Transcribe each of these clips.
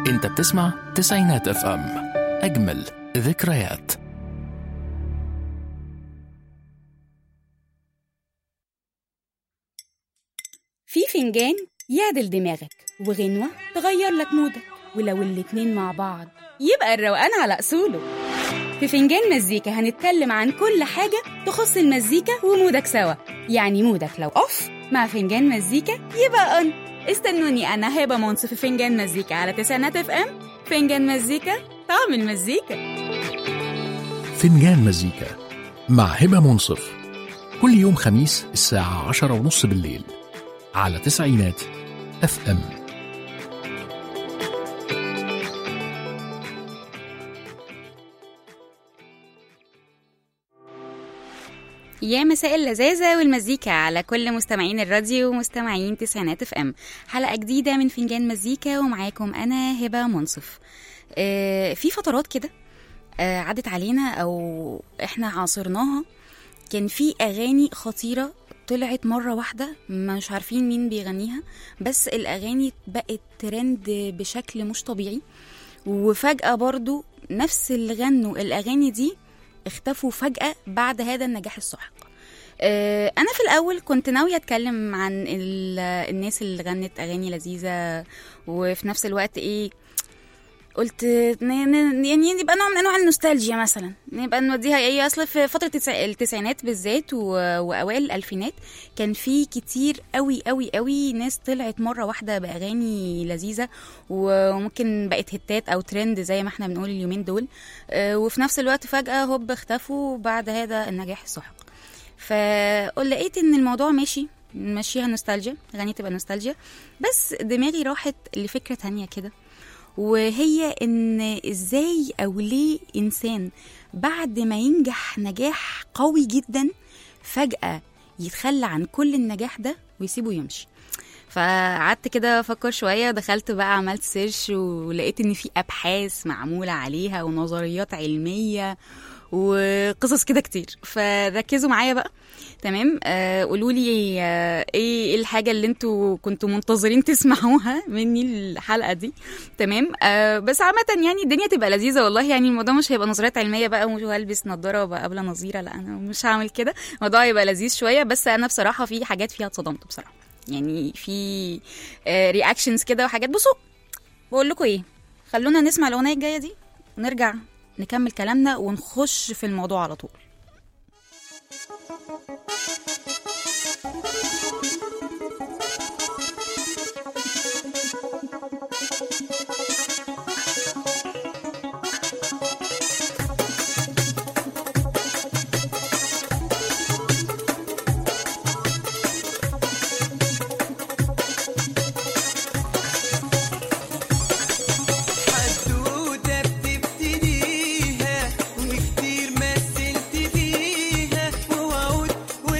انت بتسمع تسعينات اف ام اجمل ذكريات في فنجان يعدل دماغك وغنوة تغير لك مودك ولو الاتنين مع بعض يبقى الروقان على أصوله في فنجان مزيكا هنتكلم عن كل حاجة تخص المزيكا ومودك سوا يعني مودك لو أوف مع فنجان مزيكا يبقى أون استنوني أنا هبة منصف في فنجان مزيكا على تسعينات اف ام فنجان مزيكا طعم المزيكا فنجان مزيكا مع هبة منصف كل يوم خميس الساعة عشرة ونص بالليل على تسعينات اف ام يا مساء اللذاذة والمزيكا على كل مستمعين الراديو ومستمعين تسعينات اف ام حلقة جديدة من فنجان مزيكا ومعاكم أنا هبة منصف آه في فترات كده آه عدت علينا أو احنا عاصرناها كان في أغاني خطيرة طلعت مرة واحدة مش عارفين مين بيغنيها بس الأغاني بقت ترند بشكل مش طبيعي وفجأة برضو نفس اللي غنوا الأغاني دي اختفوا فجأة بعد هذا النجاح الساحق آه، أنا في الأول كنت ناوية أتكلم عن ال- الناس اللي غنت أغاني لذيذة وفي نفس الوقت إيه قلت ن- ن- يعني يبقى نوع من انواع النوستالجيا مثلا نبقى نوديها ايه اصل في فتره التسع- التسعينات بالذات و... واوائل الالفينات كان في كتير قوي قوي قوي ناس طلعت مره واحده باغاني لذيذه وممكن بقت هتات او ترند زي ما احنا بنقول اليومين دول آه، وفي نفس الوقت فجاه هوب اختفوا بعد هذا النجاح الساحق فلقيت ان الموضوع ماشي ماشيها نوستالجيا اغاني تبقى نوستالجيا بس دماغي راحت لفكره تانية كده وهي ان ازاي او ليه انسان بعد ما ينجح نجاح قوي جدا فجأة يتخلى عن كل النجاح ده ويسيبه يمشي فقعدت كده افكر شويه دخلت بقى عملت سيرش ولقيت ان في ابحاث معموله عليها ونظريات علميه وقصص كده كتير فركزوا معايا بقى تمام آه قولوا لي آه ايه الحاجه اللي انتوا كنتوا منتظرين تسمعوها مني الحلقه دي تمام آه بس عامه يعني الدنيا تبقى لذيذه والله يعني الموضوع مش هيبقى نظريات علميه بقى وهلبس نظاره وابقى قابله نظيره لا انا مش هعمل كده الموضوع هيبقى لذيذ شويه بس انا بصراحه في حاجات فيها اتصدمت بصراحه يعني في رياكشنز كده وحاجات بصوا بقول لكم ايه خلونا نسمع الاغنيه الجايه دي ونرجع نكمل كلامنا ونخش في الموضوع على طول حدوتة بتبتديها وكتير مثلت فيها ووعود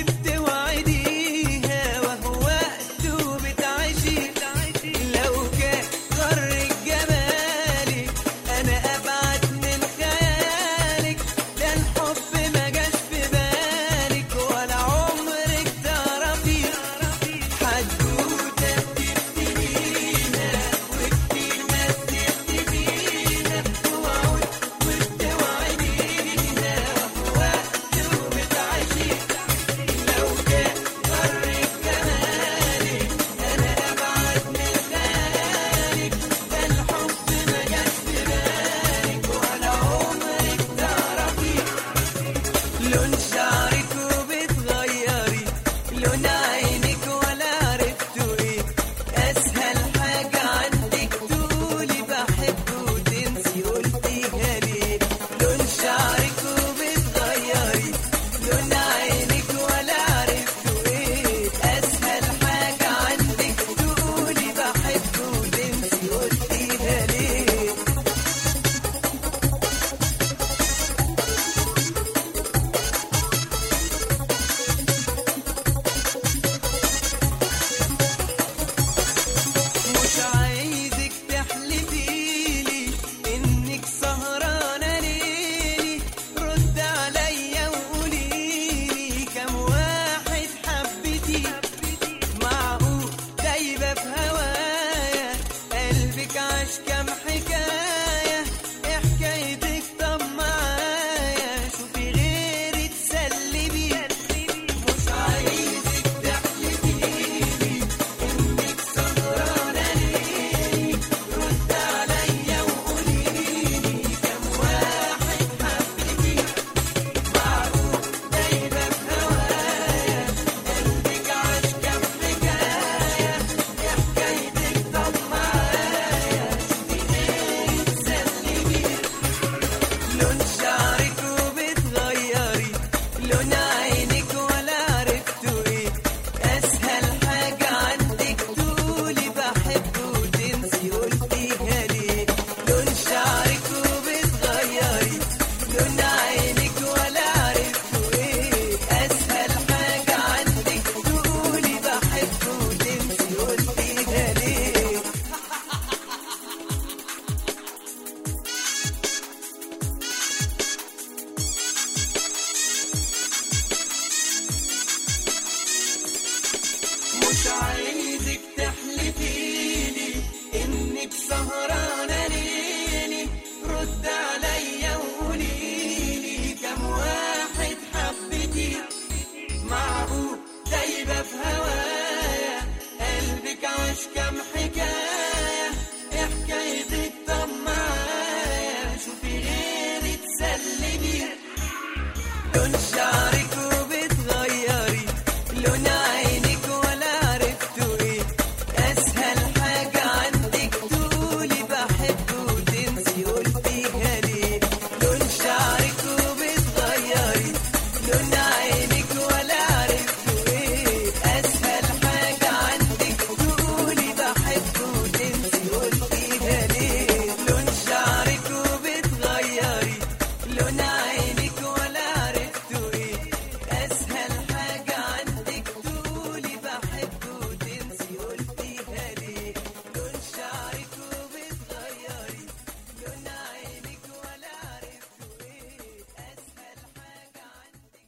مش عايزك تحلفيلي انك سهرانة ليلي رد عليا وقوليلي كم واحد حبتي معقول دايبة في هوايا قلبك عاش كم حكاية إيه حكايتك طب معايا شوفي غيري تسلمي لون شعرك وبتغيري لون عينك ولا عرفتوا ايه اسهل حاجة عندك تقولي بحب وتنسي قلتيها ليه لون شعرك وبتغيري لون عينك ولا عرفتوا ايه اسهل حاجة عندك تقولي بحب وتنسي قلتيها ليه لون شعرك وبتغيري لون عينك ولا عرفتوا ايه اسهل حاجة عندك تقولي بحب وتنسي قلتيها ليه لون شعرك وبتغيري لون عينك ولا عرفتوا ايه اسهل حاجة عندك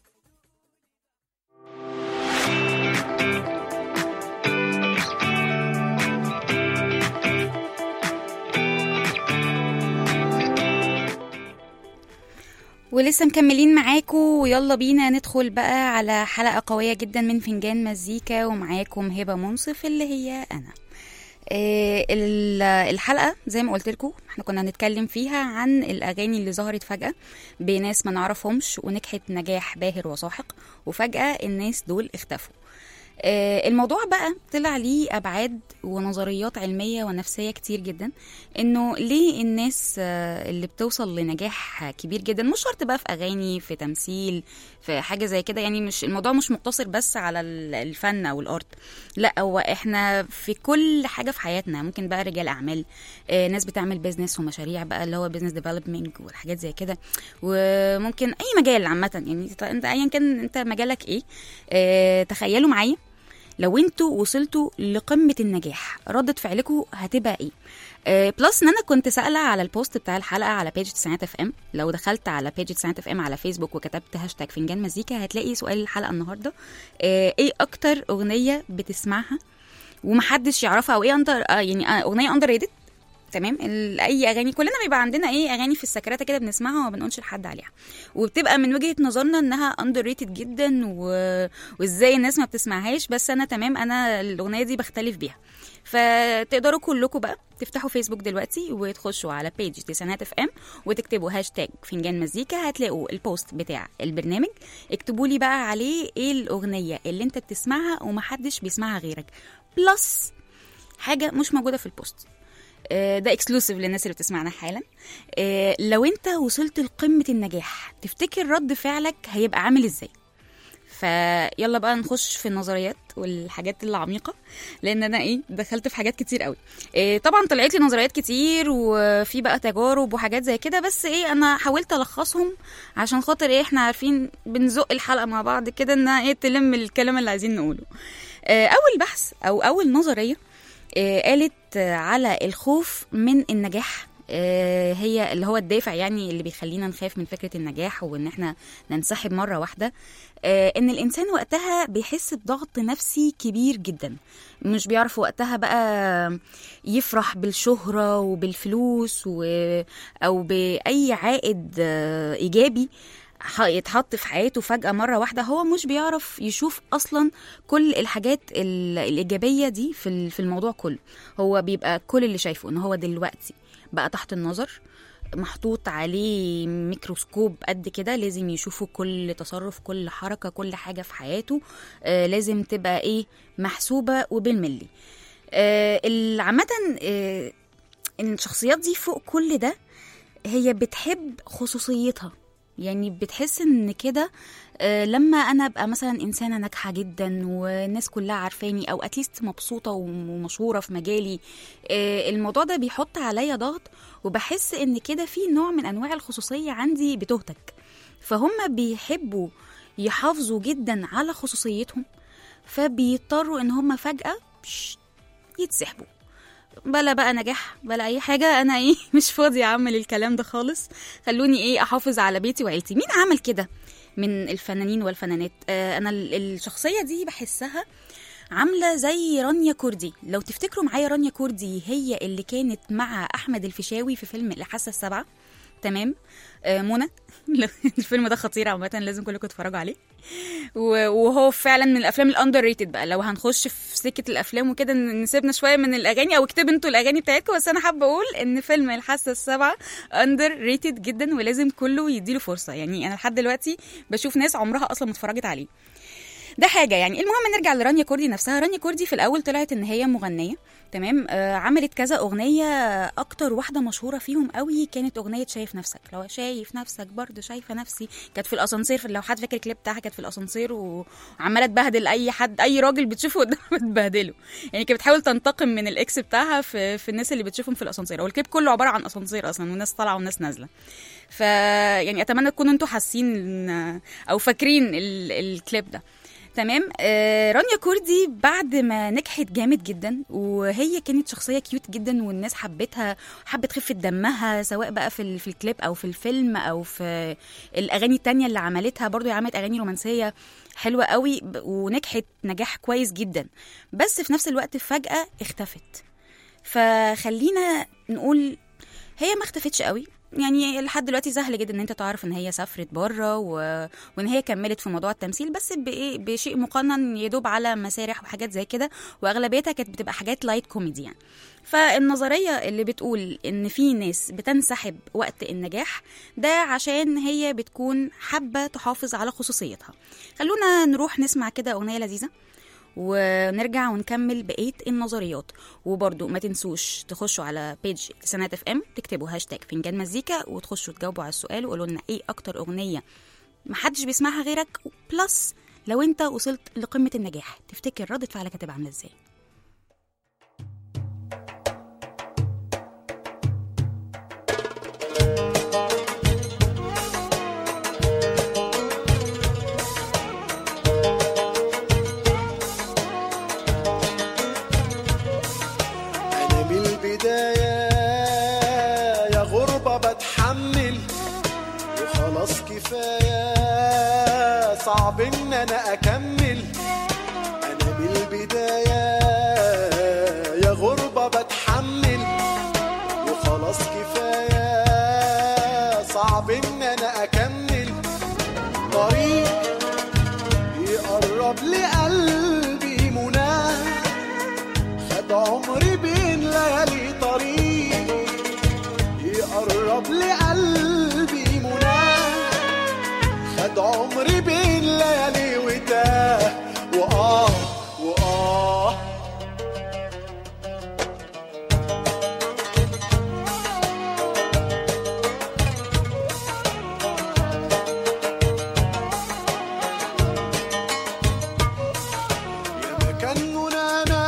ولسه مكملين معاكم ويلا بينا ندخل بقى على حلقة قوية جدا من فنجان مزيكا ومعاكم هبة منصف اللي هي أنا آه، ال- الحلقة زي ما قلت لكم احنا كنا هنتكلم فيها عن الأغاني اللي ظهرت فجأة بناس ما نعرفهمش ونجحت نجاح باهر وساحق وفجأة الناس دول اختفوا آه، الموضوع بقى طلع ليه ابعاد ونظريات علميه ونفسيه كتير جدا انه ليه الناس آه، اللي بتوصل لنجاح كبير جدا مش شرط بقى في اغاني في تمثيل في حاجه زي كده يعني مش الموضوع مش مقتصر بس على ال- الفن او الارت لا هو احنا في كل حاجه في حياتنا ممكن بقى رجال اعمال آه، ناس بتعمل بيزنس ومشاريع بقى اللي هو بيزنس ديفلوبمنت والحاجات زي كده وممكن اي مجال عامه يعني انت انت ايا كان انت مجالك ايه آه، تخيلوا معايا لو انتوا وصلتوا لقمه النجاح ردة فعلكم هتبقى ايه آه بلس ان انا كنت سائله على البوست بتاع الحلقه على بيج تسعينات اف ام لو دخلت على بيج تسعينات اف ام على فيسبوك وكتبت هاشتاج فنجان مزيكا هتلاقي سؤال الحلقه النهارده آه ايه اكتر اغنيه بتسمعها ومحدش يعرفها او ايه اندر آه يعني آه اغنيه اندر ريتد تمام ال- اي اغاني كلنا بيبقى عندنا ايه اغاني في السكرات كده بنسمعها وما بنقولش لحد عليها وبتبقى من وجهه نظرنا انها اندر ريتد جدا و... وازاي الناس ما بتسمعهاش بس انا تمام انا الاغنيه دي بختلف بيها فتقدروا كلكم بقى تفتحوا فيسبوك دلوقتي وتخشوا على بيج تسعينات اف ام وتكتبوا هاشتاج فنجان مزيكا هتلاقوا البوست بتاع البرنامج اكتبوا لي بقى عليه ايه الاغنيه اللي انت بتسمعها ومحدش بيسمعها غيرك بلس حاجه مش موجوده في البوست آه، ده اكسكلوسيف للناس اللي بتسمعنا حالا آه، لو انت وصلت لقمه النجاح تفتكر رد فعلك هيبقى عامل ازاي فيلا بقى نخش في النظريات والحاجات العميقة لأن أنا إيه دخلت في حاجات كتير قوي إيه طبعا طلعت لي نظريات كتير وفي بقى تجارب وحاجات زي كده بس إيه أنا حاولت ألخصهم عشان خاطر إيه إحنا عارفين بنزق الحلقة مع بعض كده إنها إيه تلم الكلام اللي عايزين نقوله آه، أول بحث أو أول نظرية آه، قالت آه، على الخوف من النجاح آه، هي اللي هو الدافع يعني اللي بيخلينا نخاف من فكرة النجاح وإن إحنا ننسحب مرة واحدة آه، إن الإنسان وقتها بيحس بضغط نفسي كبير جدا مش بيعرف وقتها بقى يفرح بالشهرة وبالفلوس و... أو بأي عائد آه، إيجابي ح- يتحط في حياته فجأة مرة واحدة هو مش بيعرف يشوف أصلا كل الحاجات ال- الإيجابية دي في ال- في الموضوع كله هو بيبقى كل اللي شايفه إن هو دلوقتي بقى تحت النظر محطوط عليه ميكروسكوب قد كده لازم يشوفوا كل تصرف كل حركة كل حاجة في حياته آه لازم تبقى ايه محسوبة وبالملي آه ال- عامة آه الشخصيات دي فوق كل ده هي بتحب خصوصيتها يعني بتحس ان كده آه، لما انا ابقى مثلا انسانه ناجحه جدا والناس كلها عارفاني او اتليست مبسوطه ومشهوره في مجالي آه، الموضوع ده بيحط عليا ضغط وبحس ان كده في نوع من انواع الخصوصيه عندي بتهتك فهم بيحبوا يحافظوا جدا على خصوصيتهم فبيضطروا ان هم فجاه بش- يتسحبوا بلا بقى نجاح بلا اي حاجه انا ايه مش فاضي اعمل الكلام ده خالص خلوني ايه احافظ على بيتي وعيلتي مين عمل كده من الفنانين والفنانات آه انا ال- الشخصيه دي بحسها عامله زي رانيا كردي لو تفتكروا معايا رانيا كردي هي اللي كانت مع احمد الفيشاوي في فيلم الحاسه السابعه تمام آه منى الفيلم ده خطير عامه لازم كلكم تتفرجوا عليه و- وهو فعلا من الافلام الاندر ريتد بقى لو هنخش في سكه الافلام وكده ن- نسيبنا شويه من الاغاني او اكتبوا انتوا الاغاني بتاعتكم بس انا حابه اقول ان فيلم الحاسه السابعه اندر ريتد جدا ولازم كله يديله فرصه يعني انا لحد دلوقتي بشوف ناس عمرها اصلا ما اتفرجت عليه ده حاجه يعني المهم نرجع لرانيا كوردي نفسها رانيا كوردي في الاول طلعت ان هي مغنيه تمام آه عملت كذا اغنيه اكتر واحده مشهوره فيهم قوي كانت اغنيه شايف نفسك لو شايف نفسك برضه شايفه نفسي كانت في الاسانسير لو حد فاكر الكليب بتاعها كانت في الاسانسير و- وعماله تبهدل اي حد اي راجل بتشوفه قدامها بتبهدله يعني كانت بتحاول تنتقم من الاكس بتاعها في في الناس اللي بتشوفهم في الاسانسير هو الكليب كله عباره عن اسانسير اصلا وناس طالعه وناس نازله ف يعني اتمنى تكونوا انتوا حاسين إن- او فاكرين ال- الكليب ده تمام آه رانيا كوردي بعد ما نجحت جامد جدا وهي كانت شخصيه كيوت جدا والناس حبتها حبت خفه دمها سواء بقى في ال- في الكليب او في الفيلم او في الاغاني التانية اللي عملتها برضو هي عملت اغاني رومانسيه حلوه قوي ب- ونجحت نجاح كويس جدا بس في نفس الوقت فجاه اختفت فخلينا نقول هي ما اختفتش قوي يعني لحد دلوقتي سهل جدا ان انت تعرف ان هي سافرت بره و... وان هي كملت في موضوع التمثيل بس بايه بشيء مقنن يدوب على مسارح وحاجات زي كده واغلبيتها كانت بتبقى حاجات لايت كوميدي يعني فالنظريه اللي بتقول ان في ناس بتنسحب وقت النجاح ده عشان هي بتكون حابه تحافظ على خصوصيتها خلونا نروح نسمع كده اغنيه لذيذه ونرجع ونكمل بقيه النظريات وبرضو ما تنسوش تخشوا على بيج تسعينات اف ام تكتبوا هاشتاج فنجان مزيكا وتخشوا تجاوبوا على السؤال وقولوا لنا ايه اكتر اغنيه محدش بيسمعها غيرك بلس لو انت وصلت لقمه النجاح تفتكر ردة فعلك هتبقى عامله ازاي أنا من البداية يا غربة بتحمل وخلاص كفاية صعب إن أنا أكمل أنا من البداية يا غربة بتحمل وخلاص كفاية صعب إن أنا أكمل طريق يقرب لقلبي مناه خد عمري بين ليالي طريق يقرب لقلبي مناه خد عمري بين ليالي وتاه وآه وآه يا مكان منانا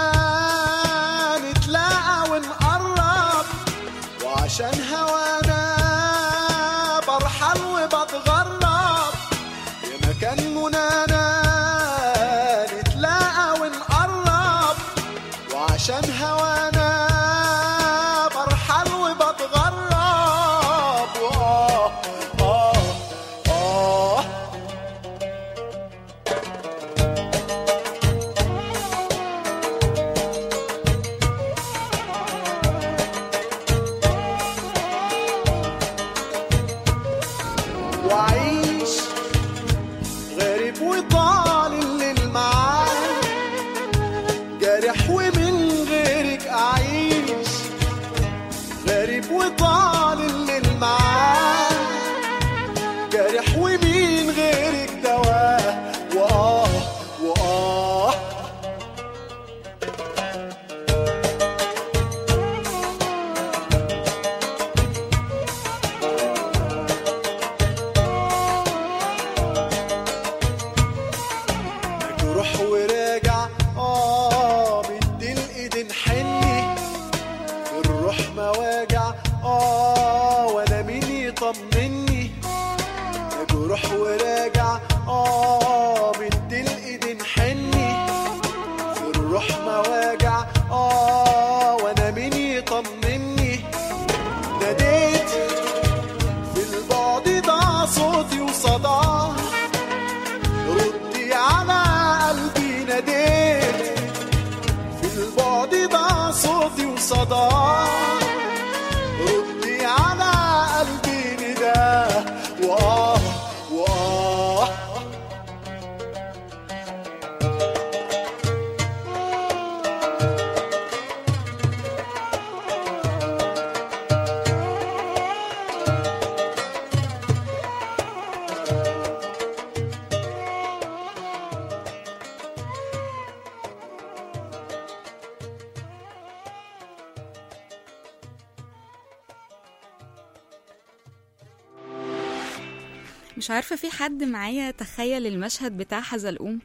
نتلاقى ونقرب وعشان هوانا برحل وبتغرب يا مكان منانا نتلاقى ونقرب وعشان هوانا برحل وبتغرب وآه آه آه وعيش غريب وطال الليل معاه جارح ومن غيرك أعيش غريب وطال الليل معاه جارح ومين غيرك دواه وآه وآه مجروح وراجع اه مدي الايد نحني الروح مواجع اه صداه ردي على قلبي نداه وآه وآه مش عارفة في حد معايا تخيل المشهد بتاع حزلقوم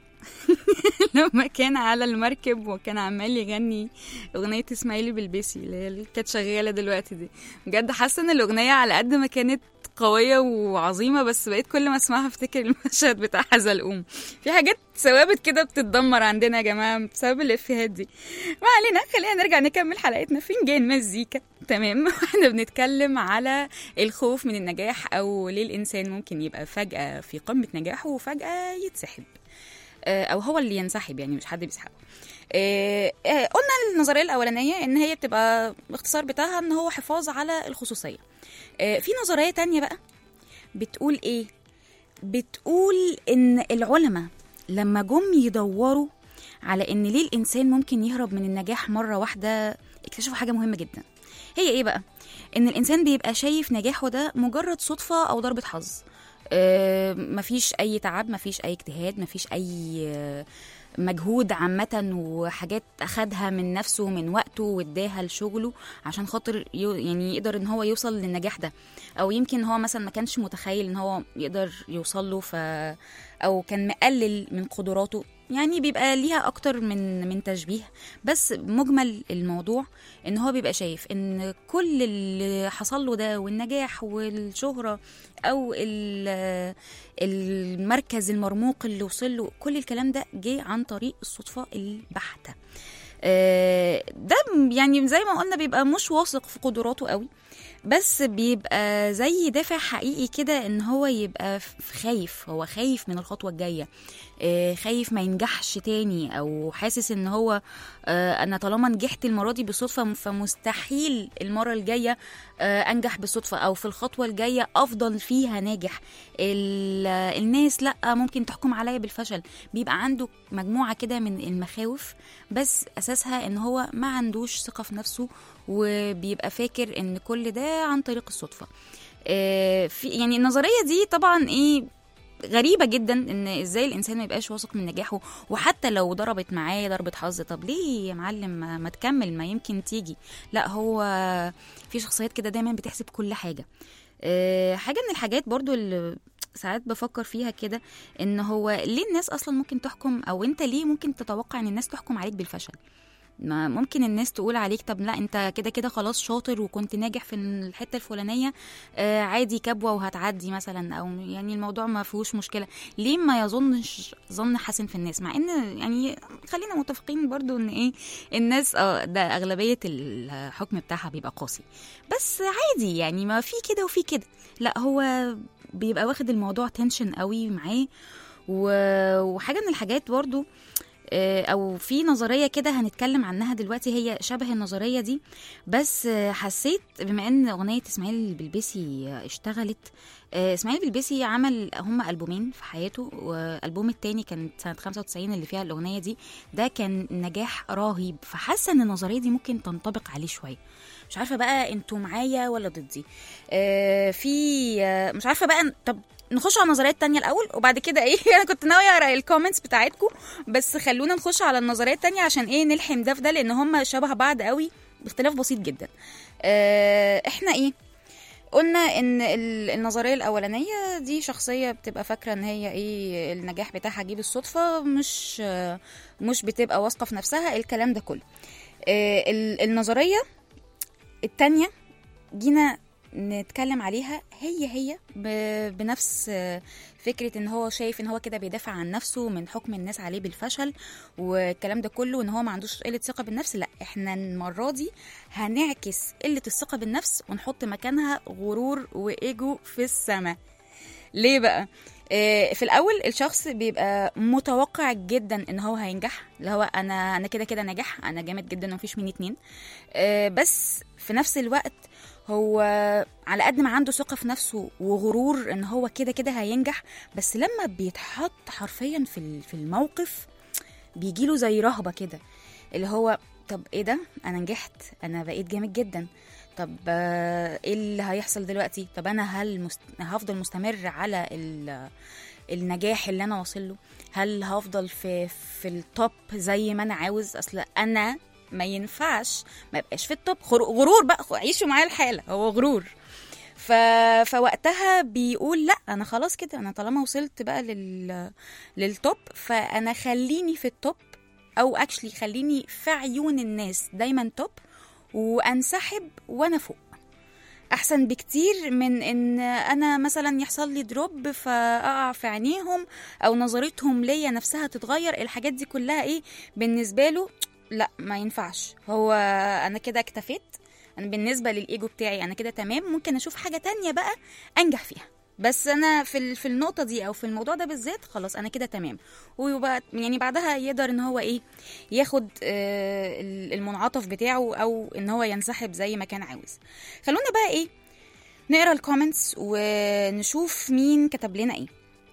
لما كان على المركب وكان عمال يغني أغنية إسماعيل بلبسي اللي هي اللي كانت شغالة دلوقتي دي بجد حاسة إن الأغنية على قد ما كانت قوية وعظيمة بس بقيت كل ما اسمعها افتكر المشهد بتاع حزلقوم في حاجات ثوابت كده بتتدمر عندنا يا جماعة بسبب الإفيهات دي ما علينا خلينا نرجع نكمل حلقتنا فنجان مزيكا تمام واحنا بنتكلم على الخوف من النجاح او ليه الانسان ممكن يبقى فجأة في قمة نجاحه وفجأة يتسحب آه، او هو اللي ينسحب يعني مش حد بيسحبه آه، آه، قلنا النظريه الاولانيه ان هي بتبقى الاختصار بتاعها ان هو حفاظ على الخصوصيه آه، في نظريه تانية بقى بتقول ايه بتقول ان العلماء لما جم يدوروا على ان ليه الانسان ممكن يهرب من النجاح مره واحده اكتشفوا حاجه مهمه جدا هي ايه بقى ان الانسان بيبقى شايف نجاحه ده مجرد صدفه او ضربه حظ آه، مفيش اي تعب مفيش اي اجتهاد مفيش اي آه، مجهود عامة وحاجات أخدها من نفسه ومن وقته واداها لشغله عشان خاطر يو يعني يقدر إن هو يوصل للنجاح ده أو يمكن هو مثلا ما كانش متخيل إن هو يقدر يوصل له ف أو كان مقلل من قدراته يعني بيبقى ليها أكتر من من تشبيه بس مجمل الموضوع إن هو بيبقى شايف إن كل اللي حصل له ده والنجاح والشهرة أو ال- المركز المرموق اللي وصل له كل الكلام ده جه عن طريق الصدفة البحتة آه، ده يعني زي ما قلنا بيبقى مش واثق في قدراته قوي بس بيبقى زي دافع حقيقي كده ان هو يبقى ف- خايف هو خايف من الخطوة الجاية آه، خايف ما ينجحش تاني او حاسس ان هو آه، انا طالما نجحت المرة دي بالصدفة فمستحيل المرة الجاية آه، انجح بالصدفة او في الخطوة الجاية افضل فيها ناجح ال- الناس لا ممكن تحكم عليا بالفشل بيبقى عنده مجموعة كده من المخاوف بس اساسها ان هو ما عندوش ثقة في نفسه وبيبقى فاكر ان كل ده عن طريق الصدفة آه، في يعني النظرية دي طبعا ايه غريبة جدا ان ازاي الانسان ما يبقاش واثق من نجاحه وحتى لو ضربت معاه ضربة حظ طب ليه يا معلم ما, ما تكمل ما يمكن تيجي لا هو في شخصيات كده دايما بتحسب كل حاجة آه، حاجة من الحاجات برضو اللي ساعات بفكر فيها كده ان هو ليه الناس اصلا ممكن تحكم او انت ليه ممكن تتوقع ان الناس تحكم عليك بالفشل ما ممكن الناس تقول عليك طب لا انت كده كده خلاص شاطر وكنت ناجح في الحته الفلانيه آه عادي كبوه وهتعدي مثلا او يعني الموضوع ما فيهوش مشكله ليه ما يظنش ظن حسن في الناس مع ان يعني خلينا متفقين برضو ان ايه الناس اه ده اغلبيه الحكم بتاعها بيبقى قاسي بس عادي يعني ما في كده وفي كده لا هو بيبقى واخد الموضوع تنشن قوي معاه و- وحاجه من الحاجات برضو آه، او في نظريه كده هنتكلم عنها دلوقتي هي شبه النظريه دي بس آه، حسيت بما ان اغنيه اسماعيل البلبسي آه، اشتغلت آه، اسماعيل البلبسي عمل هما البومين في حياته والالبوم التاني كان سنه 95 اللي فيها الاغنيه دي ده كان نجاح رهيب فحاسه ان النظريه دي ممكن تنطبق عليه شويه مش عارفه بقى انتوا معايا ولا ضدي آه، في آه، مش عارفه بقى طب نخش على النظريه التانية الاول وبعد كده ايه انا كنت ناويه اقرا الكومنتس بتاعتكم بس خلونا نخش على النظريه التانية عشان ايه نلحم ده في ده لان هم شبه بعض قوي باختلاف بسيط جدا آه، احنا ايه قلنا ان ال- النظريه الاولانيه دي شخصيه بتبقى فاكره ان هي ايه النجاح بتاعها جه بالصدفه مش آه، مش بتبقى واثقه في نفسها الكلام ده كله آه، ال- النظريه التانية جينا نتكلم عليها هي هي ب- بنفس آه، فكرة ان هو شايف ان هو كده بيدافع عن نفسه من حكم الناس عليه بالفشل والكلام ده كله ان هو ما عندوش قلة ثقة بالنفس لا احنا المرة دي هنعكس قلة الثقة بالنفس ونحط مكانها غرور وايجو في السماء ليه بقى آه، في الاول الشخص بيبقى متوقع جدا ان هو هينجح اللي هو انا انا كده كده ناجح انا جامد جدا ومفيش مني اتنين آه، بس في نفس الوقت هو على قد ما عنده ثقة في نفسه وغرور ان هو كده كده هينجح بس لما بيتحط حرفيا في ال- في الموقف بيجيله زي رهبة كده اللي هو طب ايه ده انا نجحت انا بقيت جامد جدا طب آه، ايه اللي هيحصل دلوقتي طب انا هل مست... هفضل مستمر على ال... النجاح اللي انا واصل له هل هفضل في في التوب زي ما انا عاوز اصل انا ما ينفعش ما يبقاش في التوب خر- غرور بقى عيشوا معايا الحاله هو غرور ف... فوقتها بيقول لا انا خلاص كده انا طالما وصلت بقى لل... للتوب فانا خليني في التوب او اكشلي خليني في عيون الناس دايما توب وانسحب وانا فوق احسن بكتير من ان انا مثلا يحصل لي دروب فاقع في عينيهم او نظرتهم ليا نفسها تتغير الحاجات دي كلها ايه بالنسبه له لا ما ينفعش هو انا كده اكتفيت انا بالنسبه للايجو بتاعي انا كده تمام ممكن اشوف حاجه تانية بقى انجح فيها بس انا في ال- في النقطه دي او في الموضوع ده بالذات خلاص انا كده تمام ويبقى يعني بعدها يقدر ان هو ايه ياخد آه، ال- المنعطف بتاعه او ان هو ينسحب زي ما كان عاوز خلونا بقى ايه نقرا الكومنتس ونشوف مين كتب لنا ايه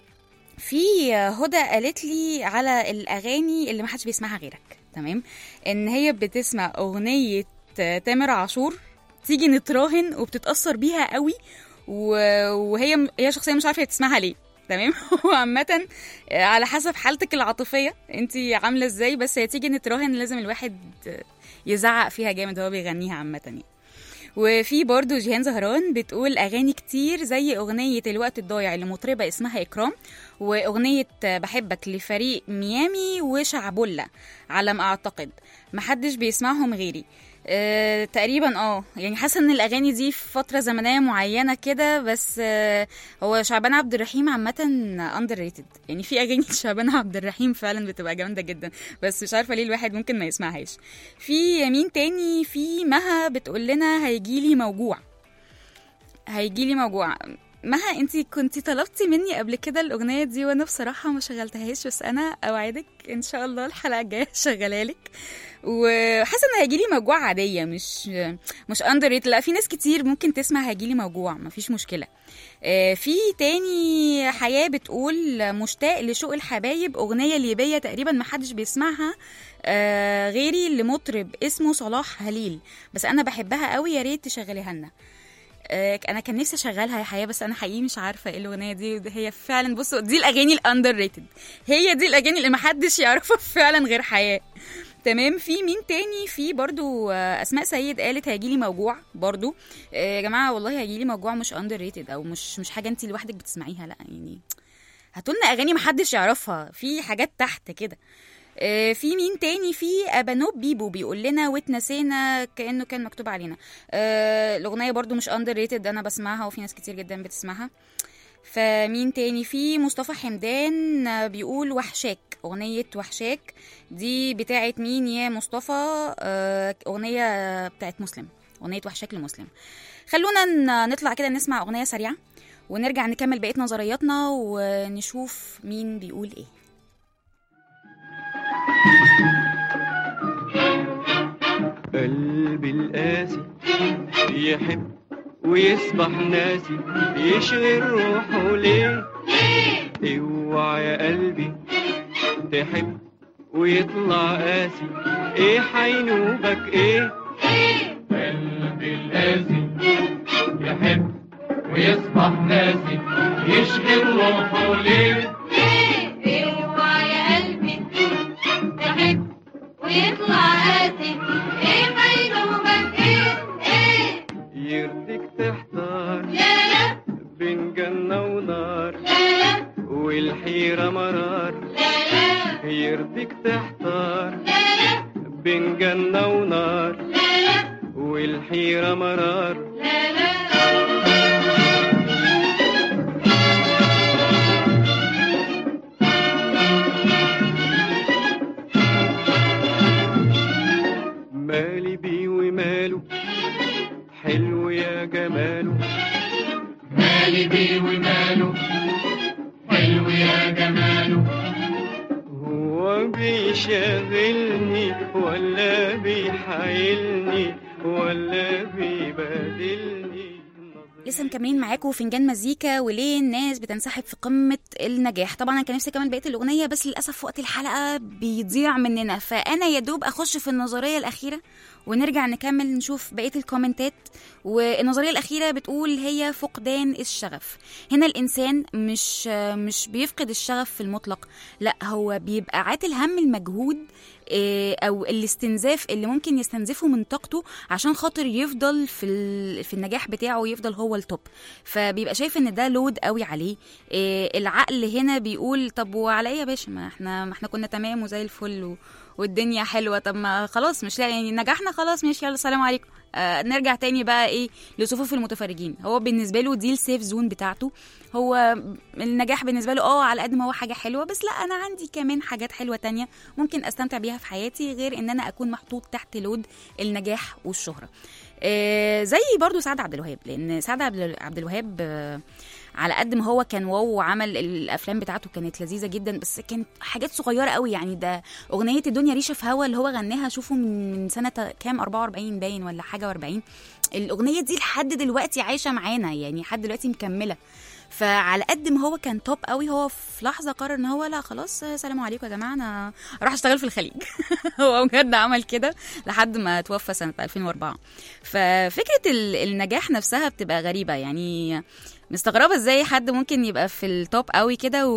في هدى قالت لي على الاغاني اللي محدش بيسمعها غيرك تمام ان هي بتسمع اغنيه تامر عاشور تيجي نتراهن وبتتاثر بيها قوي و- وهي هي شخصيه مش عارفه هي تسمعها ليه تمام وعامة على حسب حالتك العاطفية انت عاملة ازاي بس هي تيجي نتراهن لازم الواحد يزعق فيها جامد وهو بيغنيها عامة يعني وفي برضو جيهان زهران بتقول أغاني كتير زي أغنية الوقت الضايع لمطربة اسمها إكرام وأغنية بحبك لفريق ميامي وشعبولة على ما أعتقد محدش بيسمعهم غيري أه تقريبا اه يعني حاسه ان الاغاني دي في فتره زمنيه معينه كده بس أه هو شعبان عبد الرحيم عامه اندر ريتد يعني في اغاني شعبان عبد الرحيم فعلا بتبقى جامده جدا بس مش عارفه ليه الواحد ممكن ما يسمعهاش في مين تاني في مها بتقول لنا هيجيلي موجوع هيجيلي موجوع مها انت كنتي طلبتي مني قبل كده الاغنيه دي وانا بصراحه ما شغلتهاش بس انا اوعدك ان شاء الله الحلقه الجايه شغالها لك وحاسه ان هيجيلي موجوع عاديه مش مش اندر لا في ناس كتير ممكن تسمع هيجيلي موجوع مفيش مشكله آه، في تاني حياه بتقول مشتاق لشوق الحبايب اغنيه ليبيه تقريبا محدش بيسمعها آه، غيري لمطرب اسمه صلاح هليل بس انا بحبها قوي يا ريت تشغليها لنا آه، انا كان نفسي اشغلها يا حياه بس انا حقيقي مش عارفه ايه الاغنيه دي هي فعلا بصوا دي الاغاني الاندر ريتد هي دي الاغاني اللي محدش يعرفها فعلا غير حياه تمام في مين تاني في برضو آه، اسماء سيد قالت هيجيلي موجوع برضو آه، يا جماعه والله هيجيلي موجوع مش اندر ريتد او مش مش حاجه انت لوحدك بتسمعيها لا يعني هاتولنا اغاني محدش يعرفها في حاجات تحت كده آه، في مين تاني في ابانوب بيبو بيقول لنا واتنسينا كانه كان مكتوب علينا آه، الاغنيه برضو مش اندر ريتد انا بسمعها وفي ناس كتير جدا بتسمعها فمين تاني في مصطفى حمدان آه، بيقول وحشاك أغنية وحشاك دي بتاعت مين يا مصطفى آه، أغنية بتاعت مسلم أغنية وحشاك لمسلم خلونا ن- نطلع كده نسمع أغنية سريعة ونرجع نكمل بقية نظرياتنا ونشوف مين بيقول ايه قلبي القاسي يحب ويصبح ناسي يشغل روحه ليه اوعى يا قلبي تحب ويطلع قاسي ايه حينوبك ايه قلبي القاسي يحب ويصبح ناسي يشغل روحه ليه اوعى يا قلبي تحب ويطلع قاسي ايه ميلومك ايه ايه يرضيك تحتار لا لا بين جنة ونار لا لا والحيرة مرار لا لا يرضيك تحتار لا لا بين جنة ونار لا لا والحيرة مرار لا لا مالي بيه وماله حلو يا جماله مالي بيه وماله حلو حلو يا جماله هو بيشغلني ولا بيحايلني ولا بيبادلني لسه مكملين معاكم فنجان مزيكا وليه الناس بتنسحب في قمه النجاح طبعا انا كان نفسي كمان بقيه الاغنيه بس للاسف وقت الحلقه بيضيع مننا فانا يا دوب اخش في النظريه الاخيره ونرجع نكمل نشوف بقيه الكومنتات والنظريه الاخيره بتقول هي فقدان الشغف هنا الانسان مش مش بيفقد الشغف في المطلق لا هو بيبقى عاتل هم المجهود إيه، او الاستنزاف اللي ممكن يستنزفه من طاقته عشان خاطر يفضل في ال- في النجاح بتاعه ويفضل هو التوب فبيبقى شايف ان ده لود قوي عليه إيه، العقل هنا بيقول طب وعلى ايه يا باشا ما احنا ما احنا كنا تمام وزي الفل و... والدنيا حلوه طب ما خلاص مش لا يعني نجحنا خلاص ماشي يلا سلام عليكم آه نرجع تاني بقى ايه لصفوف المتفرجين هو بالنسبه له دي السيف زون بتاعته هو النجاح بالنسبه له اه على قد ما هو حاجه حلوه بس لا انا عندي كمان حاجات حلوه تانية ممكن استمتع بيها في حياتي غير ان انا اكون محطوط تحت لود النجاح والشهره آه زي برضو سعد عبد الوهاب لان سعد عبد عبد الوهاب آه على قد ما هو كان واو وعمل الافلام بتاعته كانت لذيذه جدا بس كانت حاجات صغيره قوي يعني ده اغنيه الدنيا ريشه في هوا اللي هو غناها شوفوا من من سنه كام 44 باين ولا حاجه و40 الاغنيه دي لحد دلوقتي عايشه معانا يعني لحد دلوقتي مكمله فعلى قد ما هو كان توب قوي هو في لحظه قرر ان هو لا خلاص سلام عليكم يا جماعه انا اروح اشتغل في الخليج هو بجد عمل كده لحد ما توفى سنه 2004 ففكره ال- النجاح نفسها بتبقى غريبه يعني مستغربه ازاي حد ممكن يبقى في التوب قوي كده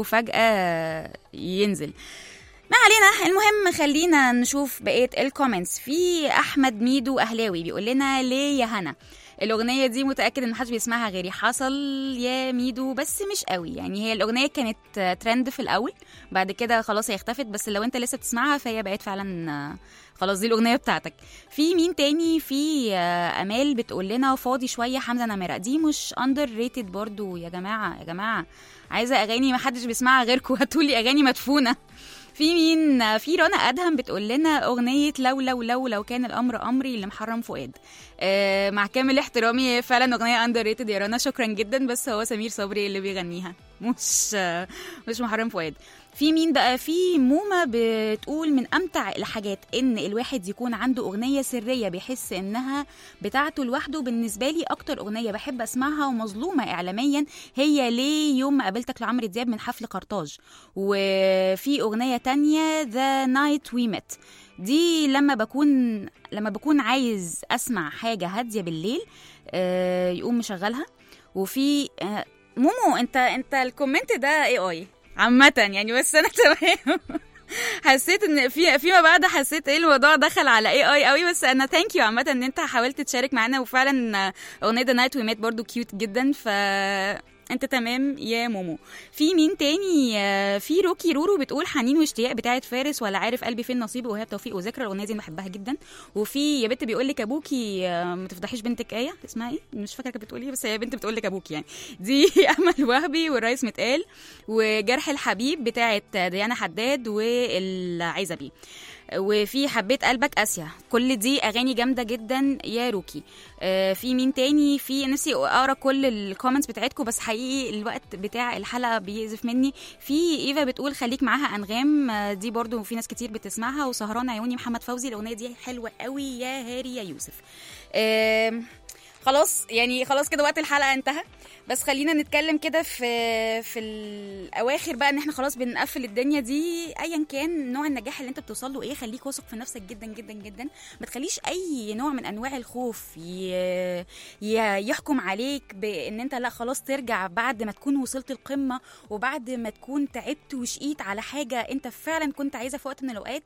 وفجاه ينزل ما علينا المهم خلينا نشوف بقيه الكومنتس في احمد ميدو اهلاوي بيقول لنا ليه يا هنا الاغنيه دي متاكد ان محدش بيسمعها غيري حصل يا ميدو بس مش قوي يعني هي الاغنيه كانت ترند في الاول بعد كده خلاص هي اختفت بس لو انت لسه بتسمعها فهي بقت فعلا آه، خلاص دي الاغنيه بتاعتك في مين تاني في آه، امال بتقول لنا فاضي شويه حمزه نمره دي مش اندر ريتد برضو يا جماعه يا جماعه عايزه اغاني ما حدش بيسمعها غيركم هاتولي اغاني مدفونه في مين في رنا ادهم بتقول لنا اغنيه لو لو لو لو كان الامر امري اللي محرم فؤاد آه مع كامل احترامي هي فعلا اغنيه اندر ريتد يا رنا شكرا جدا بس هو سمير صبري اللي بيغنيها مش آه مش محرم فؤاد في مين بقى في مومة بتقول من امتع الحاجات ان الواحد يكون عنده اغنيه سريه بيحس انها بتاعته لوحده بالنسبه لي اكتر اغنيه بحب اسمعها ومظلومه اعلاميا هي ليه يوم ما قابلتك لعمرو دياب من حفل قرطاج وفي اغنيه تانية ذا نايت وي ميت دي لما بكون لما بكون عايز اسمع حاجه هاديه بالليل آه، يقوم مشغلها وفي آه، مومو انت انت الكومنت ده اي اي عامه يعني بس انا تمام حسيت ان في فيما بعد حسيت ايه الموضوع دخل على اي اي قوي بس انا ثانك يو عامه ان انت حاولت تشارك معانا وفعلا اغنيه ذا نايت وي ميت برضو كيوت جدا ف انت تمام يا مومو في مين تاني آه، في روكي رورو بتقول حنين واشتياق بتاعه فارس ولا عارف قلبي فين نصيبي وهي توفيق وذكرى الاغنيه دي أنا بحبها جدا وفي يا بنت بيقول لك ابوكي آه، ما تفضحيش بنتك ايه اسمها ايه مش فاكره كانت بتقول ايه بس هي بنت بتقول لك ابوكي يعني دي امل وهبي والرئيس متقال وجرح الحبيب بتاعه ديانا حداد والعزبي وفي حبيت قلبك اسيا كل دي اغاني جامده جدا يا روكي آه، في مين تاني في نفسي اقرا كل الكومنتس بتاعتكم بس حقيقي الوقت بتاع الحلقه بيقذف مني في ايفا بتقول خليك معاها انغام آه، دي برضو في ناس كتير بتسمعها وسهران عيوني محمد فوزي الاغنيه دي حلوه قوي يا هاري يا يوسف آم، خلاص يعني خلاص كده وقت الحلقه انتهى بس خلينا نتكلم كده في في الاواخر بقى ان احنا خلاص بنقفل الدنيا دي ايا كان نوع النجاح اللي انت بتوصل له ايه خليك واثق في نفسك جدا جدا جدا ما تخليش اي نوع من انواع الخوف ي... ي... يحكم عليك بان انت لا خلاص ترجع بعد ما تكون وصلت القمه وبعد ما تكون تعبت وشقيت على حاجه انت فعلا كنت عايزها في وقت من الاوقات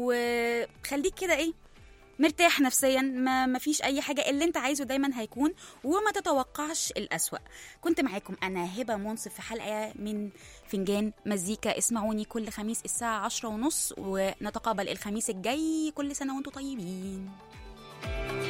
وخليك كده ايه مرتاح نفسيا ما ما فيش اي حاجه اللي انت عايزه دايما هيكون وما تتوقعش الأسوأ كنت معاكم انا هبه منصف في حلقه من فنجان مزيكا اسمعوني كل خميس الساعه عشرة ونص ونتقابل الخميس الجاي كل سنه وانتم طيبين